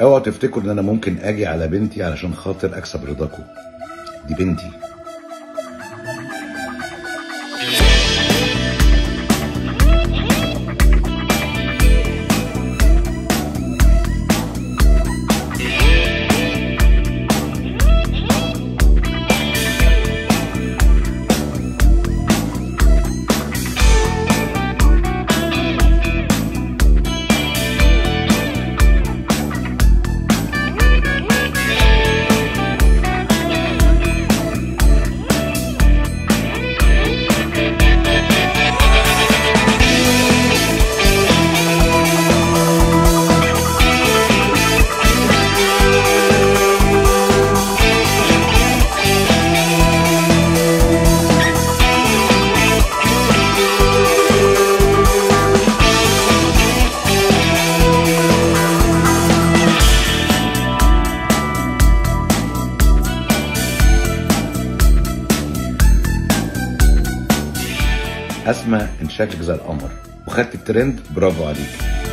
اوعوا تفتكروا ان انا ممكن اجي على بنتي علشان خاطر اكسب رضاكم دي بنتي اسمع ان شكلك زي القمر وخدت الترند برافو عليك